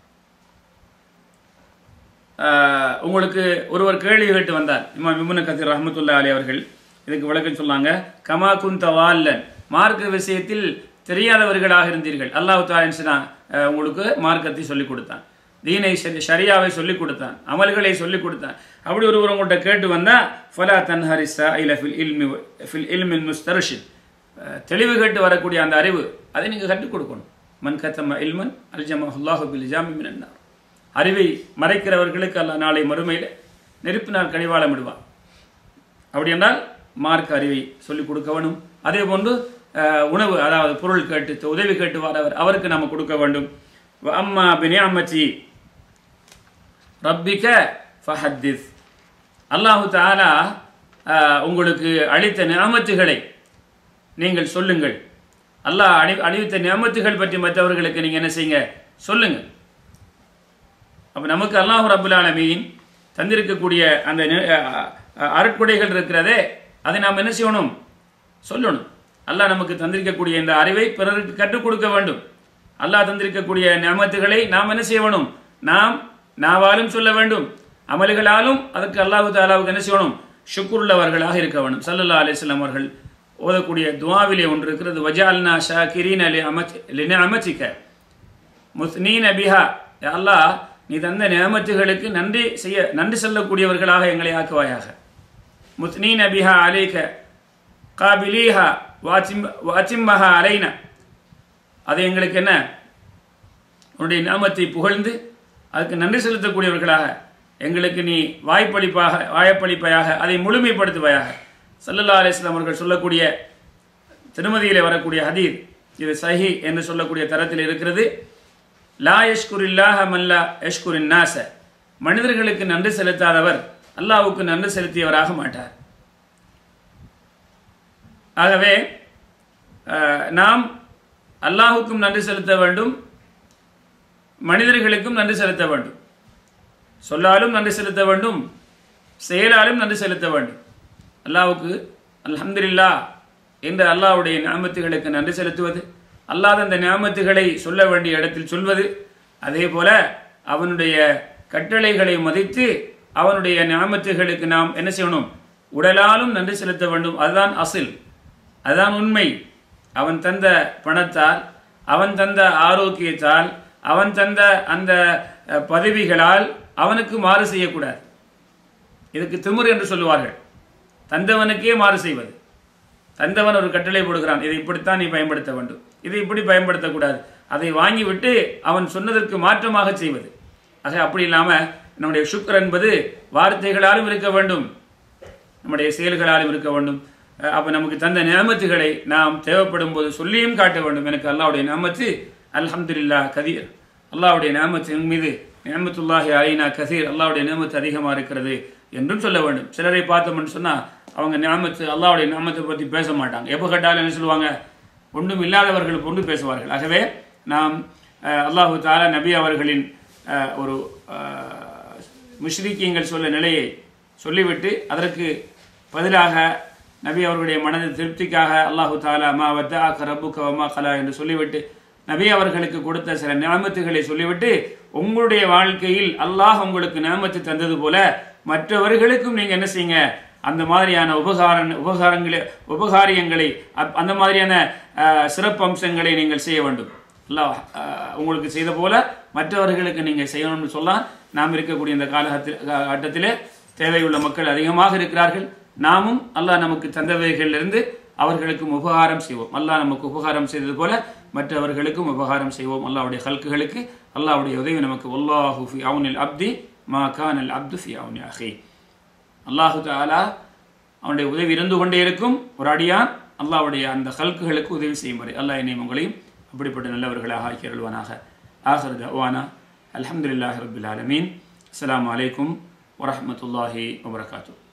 ஆஹ், உங்களுக்கு ஒருவர் கேள்வி கேட்டு வந்தார் இமாம் இமுன கத்தீர் ரஹமத்துல்லா அலி அவர்கள் இதுக்கு விளக்கம் சொன்னாங்க கமா குந்த வால்லன் மார்க்க விஷயத்தில் தெரியாதவர்களாக இருந்தீர்கள் அல்லாஹ் தாலின்ஸ்னா உங்களுக்கு மார்க்கத்தை சொல்லிக் கொடுத்தான் தீனை ஷரி- ஷரியாவை சொல்லிக் கொடுத்தான் அமல்களை சொல்லிக் கொடுத்தான் அப்படி ஒருவர் உங்கள்கிட்ட கேட்டு வந்தா ஃபலா தன்ஹரிசா இல ஃபில் இல்மி ஃபில் இல்மின் முஸ்தர்ஷித் அஹ், தெளிவு கேட்டு வரக்கூடிய அந்த அறிவு அதை நீங்கள் கற்றுக் கொடுக்கணும் மன் கத்தம இல்மன் அல்ஜமா அல்லாஹு பில் ஜாமி மினன்னார் அறிவை மறைக்கிறவர்களுக்கு அல்லாஹ் நாளை மறுமையில் நெருப்பு நாள் கழிவாளம் விடுவான் அப்படி என்றால் மார்க் அறிவை சொல்லிக் கொடுக்க வேண்டும் அதே போன்று அஹ், உணவு அதாவது பொருள் கேட்டு உதவி கேட்டு வரவர் அவருக்கு நாம் கொடுக்க வேண்டும் வ அம்மா பினியாமச்சி ரப்பிக்க ஃபஹத்திஸ் அல்லாஹு தாலா அஹ், உங்களுக்கு அளித்த நியமத்துகளை நீங்கள் சொல்லுங்கள் அல்லாஹ் அணி அணிவித்த நியமத்துகள் பற்றி மற்றவர்களுக்கு நீங்கள் என்ன செய்யுங்க சொல்லுங்கள் அப்போ நமக்கு அல்லாஹ் ரபுல் ஆலமீன் தந்திருக்கக்கூடிய அந்த நி- அஹ் அஹ் அருட்கொடைகள் இருக்கிறதே அதை நாம் என்ன செய்யணும் சொல்லணும் அல்லாஹ் நமக்கு தந்திருக்கக்கூடிய இந்த அறிவை பிறருக்கு கற்றுக் கொடுக்க வேண்டும் அல்லாஹ் தந்திருக்கக்கூடிய நியமத்துகளை நாம் என்ன செய்ய வேணும் நாம் நாவாலும் சொல்ல வேண்டும் அமல்களாலும் அதற்கு அல்லாஹு தாலாவுக்கு என்ன செய்யணும் ஷுக்குருள்ளவர்களாக இருக்க வேண்டும் சல்லல்லா அலிஸ்லாம் அவர்கள் ஓதக்கூடிய துவாவிலே ஒன்று இருக்கிறது வஜால்னா ஷா கிரீன் அலி அமச் லின அமைச்சிக்க முஸ்னீன் அபிஹா அல்லாஹ் நீ தந்த நியமத்துகளுக்கு நன்றி செய்ய நன்றி சொல்லக்கூடியவர்களாக எங்களை ஆக்குவாயாக முஸ்னீன் அபிஹா அலைக்க காபிலீஹா வாச்சிம் வாச்சிம்மஹா அலைன அது எங்களுக்கு என்ன உன்னுடைய நாமத்தை புகழ்ந்து அதுக்கு நன்றி செலுத்தக்கூடியவர்களாக எங்களுக்கு நீ வாய்ப்பளிப்பாக வாய்ப்பளிப்பாயாக அதை முழுமைப்படுத்துவாயாக சல்லல்லா அலிஸ்லாம் அவர்கள் சொல்லக்கூடிய திருமதியிலே வரக்கூடிய ஹதீர் இது சஹி என்று சொல்லக்கூடிய தரத்தில் இருக்கிறது லா யஷ்குரில்லாஹ மல்லா யஷ்குரின் நாச மனிதர்களுக்கு நன்றி செலுத்தாதவர் அல்லாவுக்கு நன்றி செலுத்தியவராக மாட்டார் ஆகவே அஹ், நாம் அல்லாஹுக்கும் நன்றி செலுத்த வேண்டும் மனிதர்களுக்கும் நன்றி செலுத்த வேண்டும் சொல்லாலும் நன்றி செலுத்த வேண்டும் செயலாலும் நன்றி செலுத்த வேண்டும் அல்லாஹ்வுக்கு அல்ஹம்துலில்லா என்று அல்லாஹ்வுடைய ஞாபத்துகளுக்கு நன்றி செலுத்துவது அல்லாத அந்த ஞாபத்துகளை சொல்ல வேண்டிய இடத்தில் சொல்வது அதே போல அவனுடைய கட்டளைகளை மதித்து அவனுடைய ஞாபத்துகளுக்கு நாம் என்ன செய்யணும் உடலாலும் நன்றி செலுத்த வேண்டும் அதுதான் அசில் அதுதான் உண்மை அவன் தந்த பணத்தால் அவன் தந்த ஆரோக்கியத்தால் அவன் தந்த அந்த அஹ், பதவிகளால் அவனுக்கு மாறு செய்யக்கூடாது இதுக்கு திமிர் என்று சொல்லுவார்கள் தந்தவனுக்கே மாறு செய்வது தந்தவன் ஒரு கட்டளை போடுகிறான் இதை இப்படித்தான் நீ பயன்படுத்த வேண்டும் இதை இப்படி பயன்படுத்தக்கூடாது அதை வாங்கிவிட்டு அவன் சொன்னதற்கு மாற்றமாக செய்வது ஆக அப்படி இல்லாமல் நம்முடைய சுக்கர் என்பது வார்த்தைகளாலும் இருக்க வேண்டும் நம்முடைய செயல்களாலும் இருக்க வேண்டும் அஹ் அப்ப நமக்கு தந்த நியமத்துகளை நாம் தேவைப்படும் போது சொல்லியும் காட்ட வேண்டும் எனக்கு அல்லாஹ்வுடைய நியமத்து அல்ஹம்துலில்லாஹ் கதீர் அல்லாஹ்வுடைய நியமத்து என் மீது நியமத்துல்லாஹி அலைனா கதீர் அல்லாஹ்வுடைய நியமத்து அதிகமாக இருக்கிறது என்றும் சொல்ல வேண்டும் சிலரை பார்த்தோம்னு சொன்னா அவங்க நியமத்து அல்லாஹ்வுடைய நியமத்தை பற்றி பேச மாட்டாங்க எப்போ கேட்டாலும் என்ன சொல்லுவாங்க ஒன்றும் இல்லாதவர்கள் கொண்டு பேசுவார்கள் ஆகவே நாம் அஹ், அல்லாஹு தாலா நபி அவர்களின் அஹ், ஒரு அஹ், முஷ்ரிக்கீங்கள் சொல்ல நிலையை சொல்லிவிட்டு அதற்கு பதிலாக நபி அவர்களுடைய மனது திருப்திக்காக அல்லாஹு தாலா மா வத்தாக்க ரப்புக்க வமா கலா என்று சொல்லிவிட்டு நபி அவர்களுக்கு கொடுத்த சில நியமத்துகளை சொல்லிவிட்டு உங்களுடைய வாழ்க்கையில் அல்லாஹ் உங்களுக்கு நியமத்து தந்தது போல மற்றவர்களுக்கும் நீங்க என்ன செய்யுங்க அந்த மாதிரியான உபகார உபகாரங்களை உபகாரியங்களை அப்- அந்த மாதிரியான அஹ், சிறப்பு அம்சங்களை நீங்கள் செய்ய வேண்டும் அல்லாஹ் அஹ், உங்களுக்கு செய்த போல மற்றவர்களுக்கு நீங்கள் செய்யணும்னு சொல்லலாம் நாம் இருக்கக்கூடிய இந்த காலகத்தில் கட்டத்திலே தேவையுள்ள மக்கள் அதிகமாக இருக்கிறார்கள் நாமும் அல்லாஹ் நமக்கு தந்தவைகளிலிருந்து அவர்களுக்கும் உபகாரம் செய்வோம் அல்லாஹ் நமக்கு உபகாரம் செய்தது போல மற்றவர்களுக்கும் உபகாரம் செய்வோம் அல்லாஹ்வுடைய ஹல்குகளுக்கு அல்லாஹ்வுடைய உதவி நமக்கு வல்லாஹு ஃபி அவுனில் அப்தி மா கானல் அப்து ஃபி அவுனி அஹி அல்லாஹு தாலா அவனுடைய உதவி இருந்து கொண்டே இருக்கும் ஒரு அடியான் அல்லாஹ்வுடைய அந்த ஹல்குகளுக்கு உதவி செய்யும் வரை அல்லாஹ் என்னையும் உங்களையும் அப்படிப்பட்ட நல்லவர்களாக ஆக்கி அருள்வானாக ஆஹர் தவானா அல்ஹம்துலில்லாஹி ரபில் ஆலமீன் அஸ்ஸலாமு அலைக்கும் வரஹ்மத்துல்லாஹி வபரகாத்துஹ்